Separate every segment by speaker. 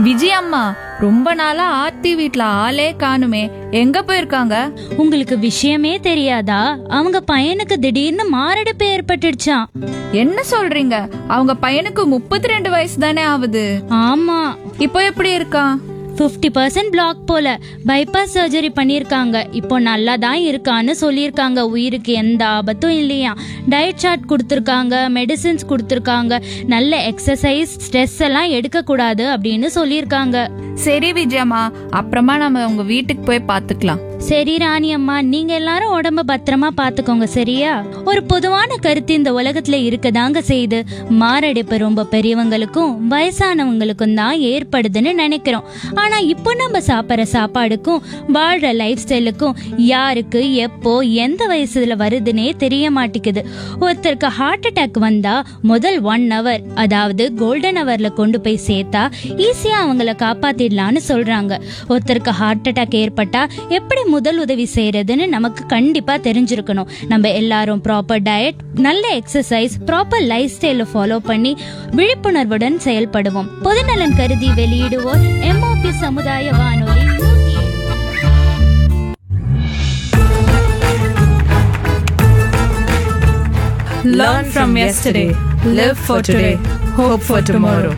Speaker 1: விஜய் அம்மா ரொம்ப நாளா ஆர்த்தி வீட்ல ஆளே காணுமே எங்க போயிருக்காங்க
Speaker 2: உங்களுக்கு விஷயமே தெரியாதா அவங்க பையனுக்கு திடீர்னு மாரடைப்பு ஏற்பட்டுடுச்சாம்
Speaker 1: என்ன சொல்றீங்க அவங்க பையனுக்கு முப்பத்தி ரெண்டு வயசு தானே ஆகுது
Speaker 2: ஆமா
Speaker 1: இப்போ எப்படி இருக்கான்
Speaker 2: 50% பர்சன்ட் பிளாக் போல பைபாஸ் சர்ஜரி பண்ணியிருக்காங்க இப்போ நல்லா தான் இருக்கான்னு சொல்லியிருக்காங்க உயிருக்கு எந்த ஆபத்தும் இல்லையா டயட் சார்ட் கொடுத்துருக்காங்க மெடிசின்ஸ் கொடுத்துருக்காங்க நல்ல எக்ஸசைஸ் ஸ்ட்ரெஸ் எல்லாம் எடுக்கக்கூடாது அப்படின்னு சொல்லியிருக்காங்க
Speaker 1: சரி விஜயம்மா அப்புறமா நம்ம உங்க வீட்டுக்கு போய் பாத்துக்கலாம்
Speaker 2: சரி ராணி அம்மா நீங்க எல்லாரும் உடம்ப பத்திரமா பாத்துக்கோங்க சரியா ஒரு பொதுவான கருத்து இந்த உலகத்துல இருக்கதாங்க செய்யுது மாரடைப்பு ரொம்ப பெரியவங்களுக்கும் வயசானவங்களுக்கும் தான் ஏற்படுதுன்னு நினைக்கிறோம் ஆனா இப்போ நம்ம சாப்பிட்ற சாப்பாடுக்கும் வாழ்ற லைஃப் ஸ்டைலுக்கும் யாருக்கு எப்போ எந்த வயசுல வருதுன்னே தெரிய மாட்டேங்குது ஒருத்தருக்கு ஹார்ட் அட்டாக் வந்தா முதல் ஒன் ஹவர் அதாவது கோல்டன் ஹவர்ல கொண்டு போய் சேர்த்தா ஈஸியா அவங்கள காப்பாத்திடலாம்னு சொல்றாங்க ஒருத்தருக்கு ஹார்ட் அட்டாக் ஏற்பட்டா எப்படி முதல் உதவி செய்யறதுன்னு நமக்கு கண்டிப்பா தெரிஞ்சிருக்கணும் நம்ம எல்லாரும் ப்ராப்பர் டயட் நல்ல எக்ஸசைஸ் ப்ராப்பர் லைஃப் ஸ்டைலை ஃபாலோ பண்ணி விழிப்புணர்வுடன் செயல்படுவோம் பொதுநலன் கருதி வெளியிடுவோர் எம்ஓபி சமுதாய வானொலி
Speaker 1: Learn from yesterday, live for today, hope for tomorrow.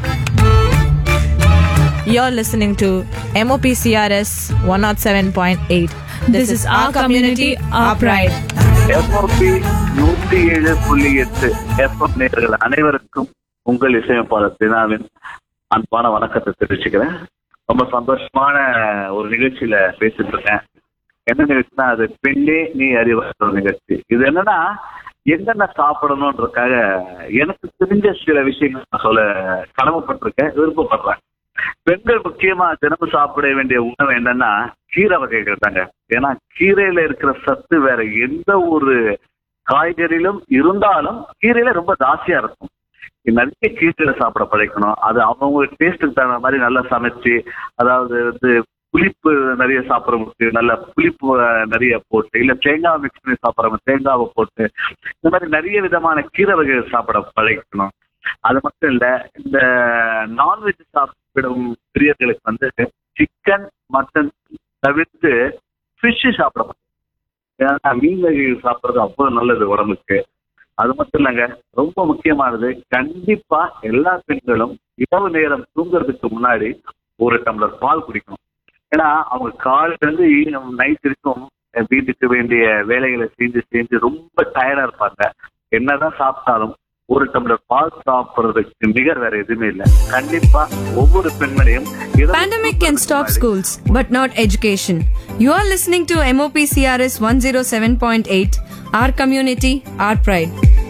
Speaker 3: You're listening to MOPCRS 107.8. This, is our community, our pride.
Speaker 4: FOB நூத்தி ஏழு புள்ளி எட்டு எஃப்எம் நேயர்கள் அனைவருக்கும் உங்கள் இசையமைப்பாளர் தினாவின் அன்பான வணக்கத்தை தெரிவிச்சுக்கிறேன் ரொம்ப சந்தோஷமான ஒரு நிகழ்ச்சியில பேசிட்டு இருக்கேன் என்ன நிகழ்ச்சினா அது பெண்ணே நீ அறிவார் ஒரு நிகழ்ச்சி இது என்னன்னா என்னென்ன சாப்பிடணுன்றதுக்காக எனக்கு தெரிஞ்ச சில விஷயங்கள் நான் சொல்ல கடமைப்பட்டிருக்கேன் விருப்பப்படுறேன் பெண்கள் முக்கியமா தினமும் சாப்பிட வேண்டிய உணவு என்னன்னா கீரை வகைகள் தாங்க ஏன்னா கீரையில இருக்கிற சத்து வேற எந்த ஒரு காய்கறியிலும் இருந்தாலும் கீரையில ரொம்ப ஜாஸ்தியா இருக்கும் நிறைய கீரையில சாப்பிட பழக்கணும் அது அவங்க டேஸ்ட்டுக்கு தகுந்த மாதிரி நல்லா சமைச்சு அதாவது வந்து புளிப்பு நிறைய சாப்பிட்றவங்களுக்கு நல்ல புளிப்பு அஹ், நிறைய போட்டு இல்ல தேங்காய் மிக்ஸ் பண்ணி சாப்பிட்றவங்க தேங்காவை போட்டு இந்த மாதிரி நிறைய விதமான கீரை வகைகள் சாப்பிட பழகிக்கணும் அது மட்டும் இல்ல இந்த நான்வெஜ் சாப்பிடும் பிரியர்களுக்கு வந்து சிக்கன் மட்டன் தவிர்த்து ஃபிஷ் சாப்பிடணும் ஏன்னா மீன் வகைகள் சாப்பிட்றது அவ்வளவு நல்லது உடம்புக்கு அது மட்டும் இல்லைங்க ரொம்ப முக்கியமானது கண்டிப்பா எல்லா பெண்களும் இரவு நேரம் தூங்குறதுக்கு முன்னாடி ஒரு டம்ளர் பால் குடிக்கணும் ஏன்னா அவங்க காலையில இருந்து நைட் வரைக்கும் வீட்டுக்கு வேண்டிய வேலைகளை செஞ்சு செஞ்சு ரொம்ப டயர்டா இருப்பாங்க என்னதான் சாப்பிட்டாலும் ஒரு டம்ளர் பால் சாப்பிடுறதுக்கு நிகர் வேற எதுவுமே இல்லை கண்டிப்பா ஒவ்வொரு பெண்மணியும் இரவு
Speaker 5: Pandemic can stop
Speaker 4: தூங்குறதுக்கு
Speaker 5: schools, but not education. You are listening to MOP CRS 107.8, our community, our pride.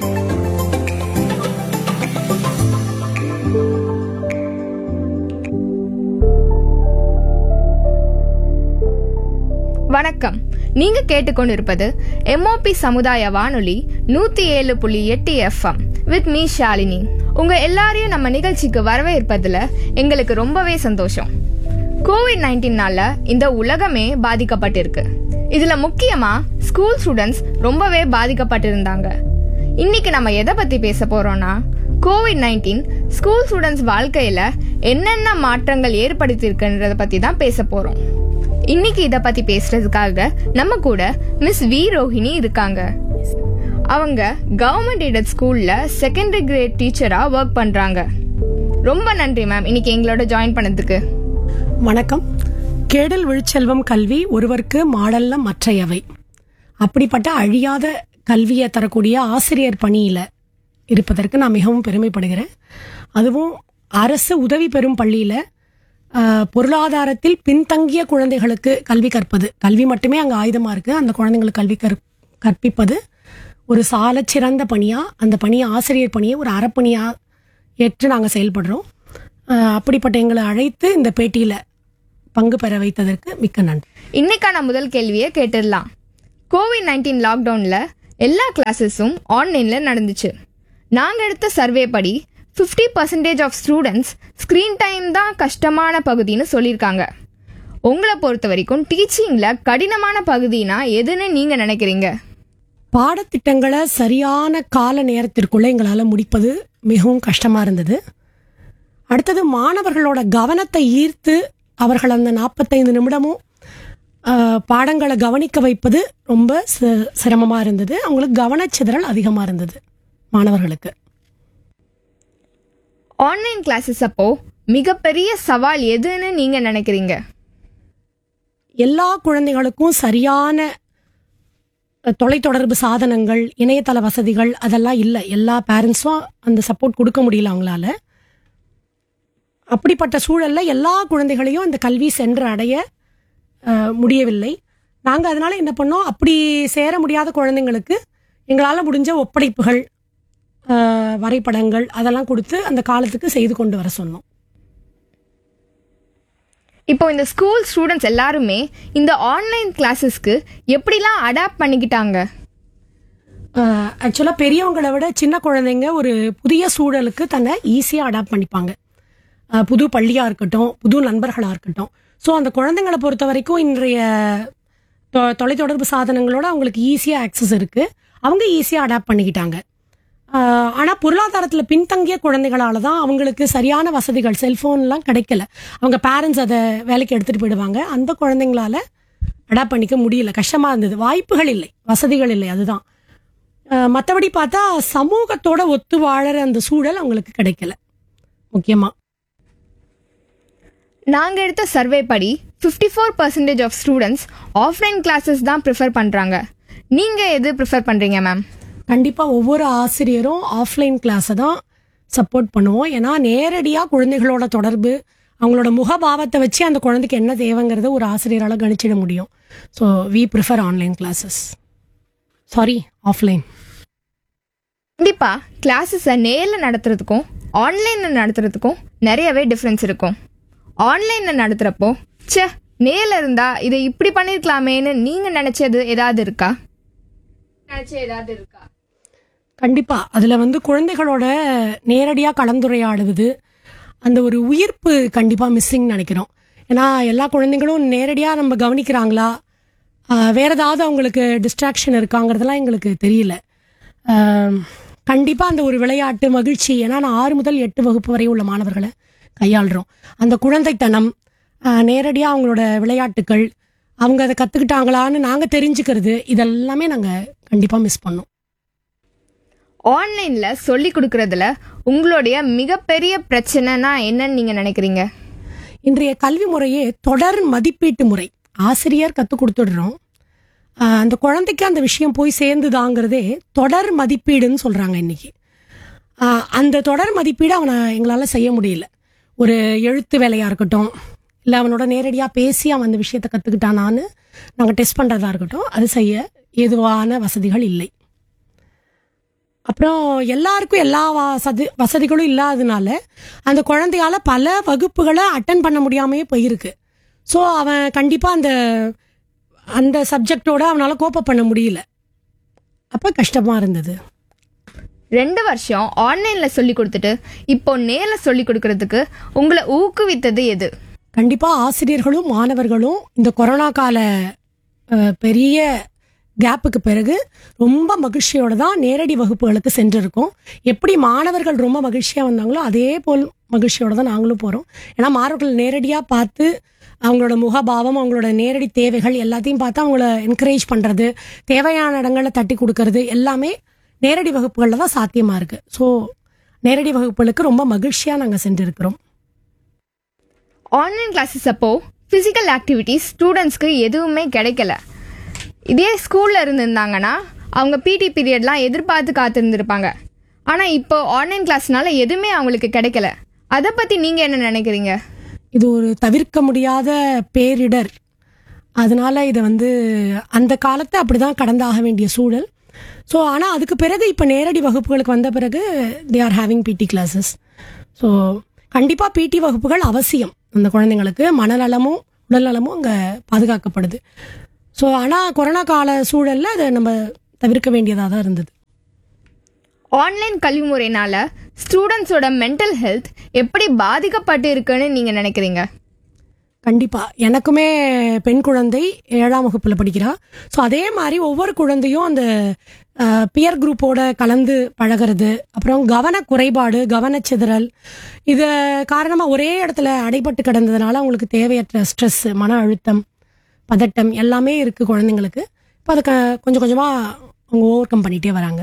Speaker 6: வணக்கம் நீங்க கேட்டுக்கொண்டிருப்பது எம்ஓபி சமுதாய வானொலி நூத்தி ஏழு புள்ளி எட்டு எஃப்எம் வித் மீ ஷாலினி உங்க எல்லாரையும் நம்ம நிகழ்ச்சிக்கு வரவேற்பதுல எங்களுக்கு ரொம்பவே சந்தோஷம் கோவிட் நைன்டீன்னால இந்த உலகமே பாதிக்கப்பட்டிருக்கு இதுல முக்கியமா ஸ்கூல் ஸ்டூடெண்ட்ஸ் ரொம்பவே பாதிக்கப்பட்டிருந்தாங்க இன்னைக்கு நம்ம எதை பத்தி பேச போறோம்னா கோவிட் நைன்டீன் ஸ்கூல் ஸ்டூடெண்ட்ஸ் வாழ்க்கையில என்னென்ன மாற்றங்கள் ஏற்படுத்தியிருக்குன்றத பத்தி தான் பேச போறோம் இன்னைக்கு இத பத்தி பேசுறதுக்காக நம்ம கூட மிஸ் வி ரோஹிணி இருக்காங்க அவங்க கவர்மெண்ட் எய்டட் ஸ்கூல்ல செகண்டரி கிரேட் டீச்சரா ஒர்க் பண்றாங்க ரொம்ப நன்றி மேம் இன்னைக்கு எங்களோட ஜாயின் பண்ணதுக்கு
Speaker 7: வணக்கம் கேடல் விழுச்செல்வம் கல்வி ஒருவருக்கு மாடல்ல மற்றையவை அப்படிப்பட்ட அழியாத கல்வியை தரக்கூடிய ஆசிரியர் பணியில இருப்பதற்கு நான் மிகவும் பெருமைப்படுகிறேன் அதுவும் அரசு உதவி பெறும் பள்ளியில ஆஹ், பொருளாதாரத்தில் பின்தங்கிய குழந்தைகளுக்கு கல்வி கற்பது கல்வி மட்டுமே அங்கே ஆயுதமா இருக்கு அந்த குழந்தைங்களுக்கு கல்வி கற் கற்பிப்பது ஒரு சாலச் சிறந்த பணியா அந்த பணியை ஆசிரியர் பணியை ஒரு அறப்பணியா ஏற்று நாங்கள் செயல்படுறோம் ஆஹ், அப்படிப்பட்ட எங்களை அழைத்து இந்த பேட்டியில பங்கு பெற வைத்ததற்கு மிக்க நன்றி
Speaker 6: இன்னைக்கான முதல் கேள்வியை கேட்டுடலாம் கோவிட் நைன்டீன் லாக்டவுன்ல எல்லா கிளாஸஸும் ஆன்லைன்ல நடந்துச்சு நாங்க எடுத்த சர்வே படி 50% percentage of students screen time தான் கஷ்டமான பகுதின்னு சொல்லியிருக்காங்க உங்களை பொறுத்த வரைக்கும் டீச்சிங்ல கடினமான பகுதினா எதுன்னு நீங்க நினைக்கிறீங்க
Speaker 7: பாடத்திட்டங்களை சரியான கால நேரத்திற்குள்ள எங்களால் முடிப்பது மிகவும் கஷ்டமா இருந்தது அடுத்தது மாணவர்களோட கவனத்தை ஈர்த்து அவர்கள் அந்த நாற்பத்தைந்து நிமிடமும் ஆஹ், பாடங்களை கவனிக்க வைப்பது ரொம்ப சி- சிரமமா இருந்தது அவங்களுக்கு கவனச்சிதறல் அதிகமா இருந்தது மாணவர்களுக்கு
Speaker 6: ஆன்லைன் கிளாஸஸ் அப்போ மிகப்பெரிய சவால் எதுன்னு நீங்க நினைக்கிறீங்க
Speaker 7: எல்லா குழந்தைகளுக்கும் சரியான அஹ், தொலைத்தொடர்பு சாதனங்கள் இணையதள வசதிகள் அதெல்லாம் இல்லை எல்லா பேரண்ட்ஸும் அந்த சப்போர்ட் கொடுக்க முடியல அவங்களால அப்படிப்பட்ட சூழல்ல எல்லா குழந்தைகளையும் இந்த கல்வி சென்று அடைய அஹ், முடியவில்லை நாங்கள் அதனால என்ன பண்ணோம் அப்படி சேர முடியாத குழந்தைங்களுக்கு எங்களால் முடிஞ்ச ஒப்படைப்புகள் அஹ், வரைபடங்கள் அதெல்லாம் கொடுத்து அந்த காலத்துக்கு செய்து கொண்டு வர சொன்னோம்
Speaker 6: இப்போ இந்த ஸ்கூல் ஸ்டூடெண்ட்ஸ் எல்லாருமே இந்த ஆன்லைன் கிளாஸஸ்க்கு எப்படிலாம் அடாப்ட் பண்ணிக்கிட்டாங்க
Speaker 7: ஆக்சுவலாக பெரியவங்களை விட சின்ன குழந்தைங்க ஒரு புதிய சூழலுக்கு தன்னை ஈஸியாக அடாப்ட் பண்ணிப்பாங்க அஹ், புது பள்ளியாக இருக்கட்டும் புது நண்பர்களாக இருக்கட்டும் ஸோ அந்த குழந்தைங்களை பொறுத்த வரைக்கும் இன்றைய தொ- தொலைத்தொடர்பு சாதனங்களோட அவங்களுக்கு ஈஸியாக ஆக்சஸ் இருக்குது அவங்க ஈஸியாக அடாப்ட் பண்ணிக்கிட்டாங்க ஆனால் பொருளாதாரத்தில் பின்தங்கிய குழந்தைகளால தான் அவங்களுக்கு சரியான வசதிகள் செல்ஃபோன்லாம் கிடைக்கல அவங்க பேரண்ட்ஸ் அதை வேலைக்கு எடுத்துகிட்டு போயிடுவாங்க அந்த குழந்தைங்களால அடாப்ட் பண்ணிக்க முடியல கஷ்டமாக இருந்தது வாய்ப்புகள் இல்லை வசதிகள் இல்லை அதுதான் மற்றபடி பார்த்தா சமூகத்தோட ஒத்து வாழற அந்த சூழல் அவங்களுக்கு கிடைக்கல முக்கியமா
Speaker 6: நாங்க எடுத்த சர்வே படி 54% four percentage of students offline classes தான் ப்ரிஃபர் பண்றாங்க நீங்க எது ப்ரிஃபர் பண்றீங்க மேம்
Speaker 7: கண்டிப்பா ஒவ்வொரு ஆசிரியரும் ஆஃப்லைன் கிளாஸை தான் சப்போர்ட் பண்ணுவோம் ஏன்னா நேரடியாக குழந்தைகளோட தொடர்பு அவங்களோட முகபாவத்தை வச்சு அந்த குழந்தைக்கு என்ன தேவைங்கிறத ஒரு ஆசிரியரால் கணிச்சிட முடியும் so we prefer online classes sorry offline
Speaker 6: கண்டிப்பா கிளாஸஸை நேரில் நடத்துறதுக்கும் ஆன்லைனில் நடத்துறதுக்கும் நிறையவே டிஃப்ரென்ஸ் இருக்கும் ஆன்லைனில் நடத்துகிறப்போ ச்சே நேரில் இருந்தா இதை இப்படி பண்ணியிருக்கலாமேன்னு நீங்க நினைச்சது ஏதாவது இருக்கா நினைச்ச ஏதாவது இருக்கா
Speaker 7: கண்டிப்பா அதுல வந்து குழந்தைகளோட நேரடியா கலந்துரையாடுவது அந்த ஒரு உயிர்ப்பு கண்டிப்பா மிஸ்ஸிங் நினைக்கிறோம் ஏன்னா எல்லா குழந்தைங்களும் நேரடியா நம்ம கவனிக்கிறாங்களா ஆஹ் வேற ஏதாவது அவங்களுக்கு டிஸ்ட்ராக்ஷன் இருக்காங்கிறதெல்லாம் எங்களுக்கு தெரியல ஆம், கண்டிப்பா அந்த ஒரு விளையாட்டு மகிழ்ச்சி ஏன்னா நான் ஆறு முதல் எட்டு வகுப்பு வரை உள்ள மாணவர்களை கையாளுறோம் அந்த குழந்தைத்தனம் ஆஹ் நேரடியா அவங்களோட விளையாட்டுக்கள் அவங்க அதை கத்துக்கிட்டாங்களான்னு நாங்க தெரிஞ்சுக்கிறது இதெல்லாமே நாங்க கண்டிப்பா மிஸ் பண்ணோம்
Speaker 6: ஆன்லைன்ல சொல்லி கொடுக்கறதுல உங்களுடைய மிகப்பெரிய பிரச்சனைனா என்னன்னு நீங்க நினைக்கிறீங்க
Speaker 7: இன்றைய கல்வி முறையே தொடர் மதிப்பீட்டு முறை ஆசிரியர் கற்றுக் கொடுத்துடுறோம் ஆஹ் அந்த குழந்தைக்கு அந்த விஷயம் போய் சேர்ந்துதாங்கிறதே தொடர் மதிப்பீடுன்னு சொல்கிறாங்க இன்னைக்கு ஆஹ் அந்த தொடர் மதிப்பீடு அவனை எங்களால் செய்ய முடியல ஒரு எழுத்து வேலையாக இருக்கட்டும் இல்லை அவனோட நேரடியாக பேசி அவன் அந்த விஷயத்தை கற்றுக்கிட்டானான்னு நாங்கள் டெஸ்ட் பண்ணுறதா இருக்கட்டும் அது செய்ய ஏதுவான வசதிகள் இல்லை அப்புறம் எல்லாருக்கும் எல்லா வசதி வசதிகளும் இல்லாததுனால அந்த குழந்தையால பல வகுப்புகளை அட்டன் பண்ண முடியாமையே போயிருக்கு ஸோ அவன் கண்டிப்பாக அந்த அந்த சப்ஜெக்டோட அவனால் கோப்ப பண்ண முடியல அப்போ கஷ்டமாக இருந்தது
Speaker 6: ரெண்டு வருஷம் ஆன்லைன்ல சொல்லி கொடுத்துட்டு இப்போ நேர்ல சொல்லி கொடுக்கறதுக்கு உங்களை ஊக்குவித்தது எது
Speaker 7: கண்டிப்பாக ஆசிரியர்களும் மாணவர்களும் இந்த கொரோனா கால அஹ், பெரிய கேப்புக்கு பிறகு ரொம்ப மகிழ்ச்சியோட தான் நேரடி வகுப்புகளுக்கு சென்றிருக்கோம் எப்படி மாணவர்கள் ரொம்ப மகிழ்ச்சியாக வந்தாங்களோ அதே போல் மகிழ்ச்சியோட தான் நாங்களும் போகிறோம் ஏன்னா மாணவர்கள் நேரடியாக பார்த்து அவங்களோட முகபாவம் அவங்களோட நேரடி தேவைகள் எல்லாத்தையும் பார்த்து அவங்கள என்கரேஜ் பண்ணுறது தேவையான இடங்களில் தட்டி கொடுக்கறது எல்லாமே நேரடி வகுப்புகளில் தான் சாத்தியமாக இருக்குது ஸோ நேரடி வகுப்புகளுக்கு ரொம்ப மகிழ்ச்சியாக நாங்கள் சென்றிருக்கிறோம்
Speaker 6: ஆன்லைன் கிளாஸஸ் அப்போ ஃபிசிக்கல் ஆக்டிவிட்டிஸ் ஸ்டூடெண்ட்ஸ்க்கு எதுவுமே கிடைக்கல இதே ஸ்கூல்ல இருந்திருந்தாங்கன்னா அவங்க பிடி பீரியட்லாம் எதிர்பார்த்து காத்திருந்திருப்பாங்க ஆனா இப்போ ஆன்லைன் கிளாஸ்னால எதுவுமே அவங்களுக்கு கிடைக்கல அதை பத்தி நீங்க என்ன நினைக்கிறீங்க
Speaker 7: இது ஒரு தவிர்க்க முடியாத பேரிடர் அதனால இதை வந்து அந்த காலத்தை அப்படிதான் கடந்தாக வேண்டிய சூழல் ஸோ ஆனால் அதுக்கு பிறகு இப்போ நேரடி வகுப்புகளுக்கு வந்த பிறகு they are having PT classes so கண்டிப்பாக பிடி வகுப்புகள் அவசியம் அந்த குழந்தைங்களுக்கு மனநலமும் உடல்நலமும் அங்கே பாதுகாக்கப்படுது ஸோ ஆனால் கொரோனா கால சூழலில் அதை நம்ம தவிர்க்க வேண்டியதாக தான் இருந்தது
Speaker 6: ஆன்லைன் கல்வி முறையினால ஸ்டூடெண்ட்ஸோட மென்டல் ஹெல்த் எப்படி பாதிக்கப்பட்டு இருக்குன்னு நீங்க நினைக்கிறீங்க
Speaker 7: கண்டிப்பா எனக்குமே பெண் குழந்தை ஏழாம் வகுப்புல படிக்கிறா ஸோ அதே மாதிரி ஒவ்வொரு குழந்தையும் அந்த பியர் குரூப்போட கலந்து பழகிறது அப்புறம் கவன குறைபாடு கவனச்சிதறல் இது காரணமா ஒரே இடத்துல அடைபட்டு கிடந்ததுனால அவங்களுக்கு தேவையற்ற ஸ்ட்ரெஸ் மன அழுத்தம் பதட்டம் எல்லாமே இருக்கு குழந்தைங்களுக்கு இப்போ அதை க- கொஞ்சம் கொஞ்சமா அவங்க ஓவர் கம் பண்ணிட்டே வராங்க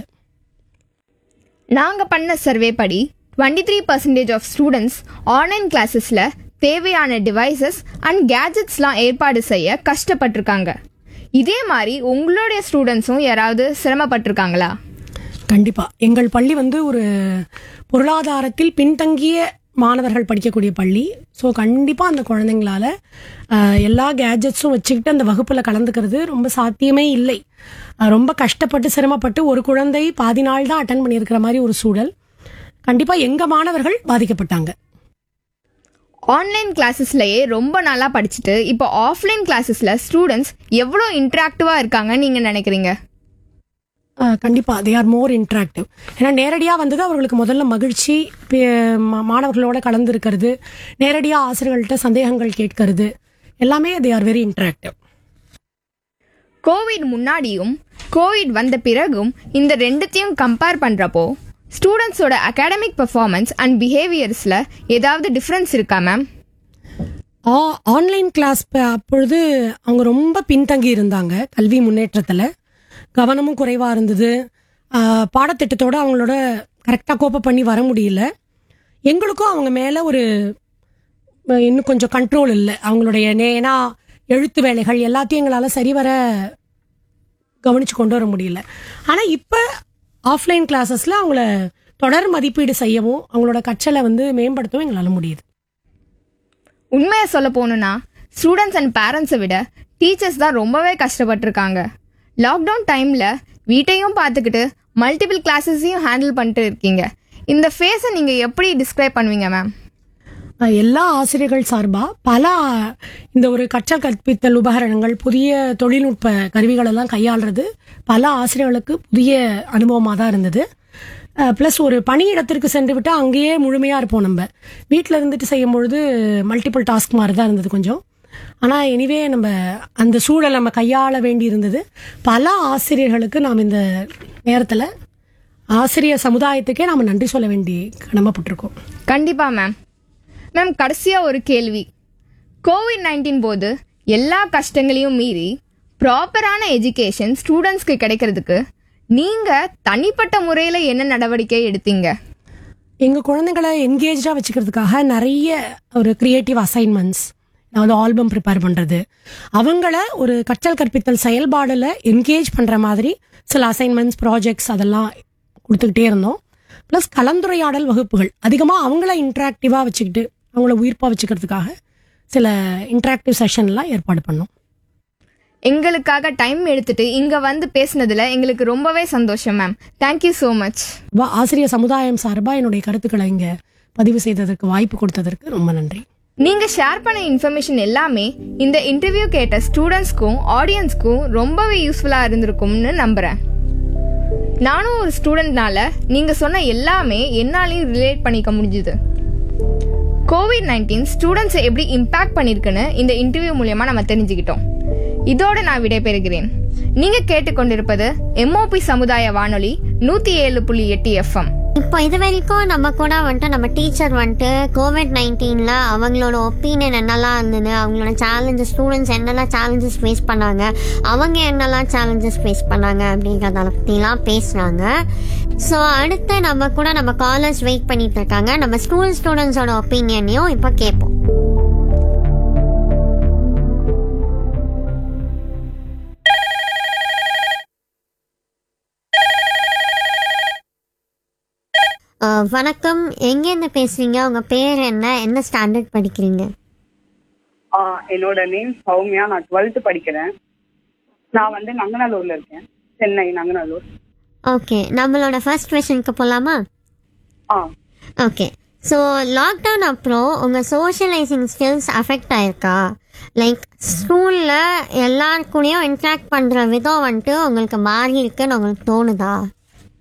Speaker 6: நாங்க பண்ண சர்வே படி twenty three percentage of students online கிளாஸஸ்ல தேவையான டிவைசஸ் அண்ட் கேஜெட்ஸ்லாம் ஏற்பாடு செய்ய கஷ்டப்பட்டிருக்காங்க இதே மாதிரி உங்களுடைய ஸ்டூடெண்ட்ஸும் யாராவது சிரமப்பட்டிருக்காங்களா
Speaker 7: கண்டிப்பா எங்கள் பள்ளி வந்து ஒரு பொருளாதாரத்தில் பின்தங்கிய மாணவர்கள் படிக்கக்கூடிய பள்ளி ஸோ கண்டிப்பா அந்த குழந்தைங்களால ஆஹ், எல்லா கேஜெட்ஸும் வச்சுக்கிட்டு அந்த வகுப்புல கலந்துக்கிறது ரொம்ப சாத்தியமே இல்லை ஆஹ், ரொம்ப கஷ்டப்பட்டு சிரமப்பட்டு ஒரு குழந்தை பாதி நாள் தான் அட்டன் பண்ணியிருக்கிற மாதிரி ஒரு சூழல் கண்டிப்பா எங்க மாணவர்கள் பாதிக்கப்பட்டாங்க
Speaker 6: ஆன்லைன் கிளாஸஸ்லயே ரொம்ப நல்லா படிச்சுட்டு இப்போ ஆஃப்லைன் கிளாஸஸ்ல ஸ்டூடெண்ட்ஸ் எவ்வளோ இன்ட்ராக்டிவா இருக்காங்கன்னு நீங்க நினைக்கிறீங்க
Speaker 7: ஆஹ் கண்டிப்பா தே ஆர் மோர் இன்ட்ராக்டிவ் ஏன்னா நேரடியா வந்தது அவர்களுக்கு முதல்ல மகிழ்ச்சி பே- மா- மாணவர்களோட கலந்து இருக்கிறது நேரடியா ஆசிரியர்கள்ட்ட சந்தேகங்கள் கேட்கறது எல்லாமே they are very interactive
Speaker 6: covid முன்னாடியும் கோவிட் வந்த பிறகும் இந்த ரெண்டுத்தையும் கம்பேர் பண்றப்போ ஸ்டூடெண்ட்ஸோட அகாடமிக் பெர்ஃபார்மன்ஸ் அண்ட் பிஹேவியர்ஸ்ல ஏதாவது டிஃப்ரென்ஸ் இருக்கா மேம்
Speaker 7: ஆன்லைன் கிளாஸ் அப்பொழுது அவங்க ரொம்ப பின்தங்கி இருந்தாங்க கல்வி முன்னேற்றத்தில் கவனமும் குறைவாக இருந்தது ஆஹ் பாடத்திட்டத்தோட அவங்களோட கரெக்டாக கோப்ப பண்ணி வர முடியல எங்களுக்கும் அவங்க மேலே ஒரு அஹ், இன்னும் கொஞ்சம் கண்ட்ரோல் இல்லை அவங்களுடைய நே- ஏன்னா எழுத்து வேலைகள் எல்லாத்தையும் எங்களால் சரிவர கவனிச்சு கொண்டு வர முடியல ஆனால் இப்போ ஆஃப்லைன் கிளாஸஸில் அவங்கள தொடர் மதிப்பீடு செய்யவும் அவங்களோட கற்றலை வந்து மேம்படுத்தவும் எங்களால் முடியுது
Speaker 6: உண்மையை சொல்ல போகணும்னா ஸ்டூடெண்ட்ஸ் அண்ட் பேரண்ட்ஸை விட டீச்சர்ஸ் தான் ரொம்பவே கஷ்டப்பட்டிருக்காங்க லாக்டவுன் டைமில் வீட்டையும் பார்த்துக்கிட்டு மல்டிபிள் கிளாஸஸையும் ஹேண்டில் பண்ணிட்டு இருக்கீங்க இந்த ஃபேஸை நீங்கள் எப்படி டிஸ்கிரைப் பண்ணுவீங்க மேம்
Speaker 7: அஹ் எல்லா ஆசிரியர்கள் சார்பா பல இந்த ஒரு கற்றல் கற்பித்தல் உபகரணங்கள் புதிய தொழில்நுட்ப கருவிகள் எல்லாம் கையாளுறது பல ஆசிரியர்களுக்கு புதிய அனுபவமாக தான் இருந்தது ப்ளஸ் ஒரு பணியிடத்திற்கு சென்று விட்டு அங்கேயே முழுமையாக இருப்போம் நம்ம வீட்டில் இருந்துட்டு செய்யும் பொழுது மல்டிபிள் டாஸ்க் மாதிரி தான் இருந்தது கொஞ்சம் ஆனால் எனிவே நம்ம அந்த சூழல் நம்ம கையாள வேண்டி இருந்தது பல ஆசிரியர்களுக்கு நாம் இந்த நேரத்தில் ஆசிரியர் சமுதாயத்துக்கே நாம் நன்றி சொல்ல வேண்டி கடமைப்பட்டிருக்கோம்
Speaker 6: கண்டிப்பா மேம் மேம் கடைசியா ஒரு கேள்வி கோவிட் நைன்டீன் போது எல்லா கஷ்டங்களையும் மீறி ப்ராப்பரான எஜுகேஷன் ஸ்டூடெண்ட்ஸ்க்கு கிடைக்கிறதுக்கு நீங்க தனிப்பட்ட முறையில என்ன நடவடிக்கை எடுத்தீங்க
Speaker 7: எங்கள் குழந்தைங்களை என்கேஜாக வச்சுக்கிறதுக்காக நிறைய ஒரு கிரியேட்டிவ் அசைன்மெண்ட்ஸ் அதாவது ஆல்பம் ப்ரிப்பேர் பண்ணுறது அவங்கள ஒரு கற்றல் கற்பித்தல் செயல்பாடில் என்கேஜ் பண்ணுற மாதிரி சில அசைன்மெண்ட்ஸ் ப்ராஜெக்ட்ஸ் அதெல்லாம் கொடுத்துக்கிட்டே இருந்தோம் ப்ளஸ் கலந்துரையாடல் வகுப்புகள் அதிகமாக அவங்கள இன்ட்ராக்டிவாக வச்சுக்கிட்டு அவங்கள உயிர்ப்பாக வச்சுக்கிறதுக்காக சில இன்ட்ராக்டிவ் செஷன்லாம் ஏற்பாடு பண்ணோம்
Speaker 6: எங்களுக்காக டைம் எடுத்துட்டு இங்க வந்து பேசுனதுல எங்களுக்கு ரொம்பவே சந்தோஷம் மேம் தேங்க்யூ ஸோ மச்
Speaker 7: வா- ஆசிரியர் சமுதாயம் சார்பாக என்னுடைய கருத்துக்களை இங்கே பதிவு செய்ததற்கு வாய்ப்பு கொடுத்ததற்கு ரொம்ப நன்றி
Speaker 6: நீங்க ஷேர் பண்ண இன்ஃபர்மேஷன் எல்லாமே இந்த இன்டர்வியூ கேட்ட ஸ்டூடெண்ட்ஸ்க்கும் ஆடியன்ஸ்க்கும் ரொம்பவே யூஸ்ஃபுல்லா இருந்திருக்கும்னு நம்புறேன் நானும் ஒரு ஸ்டூடெண்ட்னால நீங்க சொன்ன எல்லாமே என்னாலையும் ரிலேட் பண்ணிக்க முடிஞ்சுது கோவிட் நைன்டீன் ஸ்டூடெண்ட்ஸை எப்படி இம்பாக்ட் பண்ணிருக்குன்னு இந்த இன்டர்வியூ மூலியமா நம்ம தெரிஞ்சுக்கிட்டோம் இதோட நான் விடைபெறுகிறேன் நீங்க கேட்டுக்கொண்டிருப்பது எம்ஓபி சமுதாய வானொலி நூத்தி ஏழு புள்ளி எட்டு எஃப்எம்
Speaker 8: இப்போ இது வரைக்கும் நம்ம கூட வந்துட்டு நம்ம டீச்சர் வந்துட்டு கோவிட் நைன்டீனில் அவங்களோட ஒப்பீனியன் என்னெல்லாம் இருந்தது அவங்களோட சேலஞ்சஸ் ஸ்டூடெண்ட்ஸ் என்னெல்லாம் சேலஞ்சஸ் ஃபேஸ் பண்ணாங்க அவங்க என்னெல்லாம் சேலஞ்சஸ் ஃபேஸ் பண்ணாங்க அப்படிங்கிறத பற்றிலாம் பேசுனாங்க ஸோ அடுத்து நம்ம கூட நம்ம காலர்ஸ் வெயிட் பண்ணிட்டு இருக்காங்க நம்ம ஸ்கூல் ஸ்டூடெண்ட்ஸோட ஒப்பீனியனையும் இப்போ கேட்போம் அஹ், வணக்கம் எங்கேருந்து பேசுறீங்க உங்க பேர் என்ன என்ன ஸ்டாண்டர்ட் படிக்கிறீங்க
Speaker 9: ஆ, என்னோட நேம் சௌமியா நான் டுவெல்த்து படிக்கிறேன் நான் வந்து நங்கநல்லூர்ல இருக்கேன் சென்னை நங்கநல்லூர்
Speaker 8: ஓகே நம்மளோட ஃபர்ஸ்ட் கொஷனுக்கு போகலாமா
Speaker 9: ஆ
Speaker 8: ஓகே ஸோ லாக்டவுன் அப்புறம் உங்கள் சோஷியலைசிங் ஸ்கில்ஸ் அஃபெக்ட் ஆயிருக்கா லைக் ஸ்கூலில் எல்லார் கூடயும் இன்ட்ராக்ட் பண்ணுற விதம் வந்துட்டு உங்களுக்கு மாறி இருக்குன்னு உங்களுக்கு தோணுதா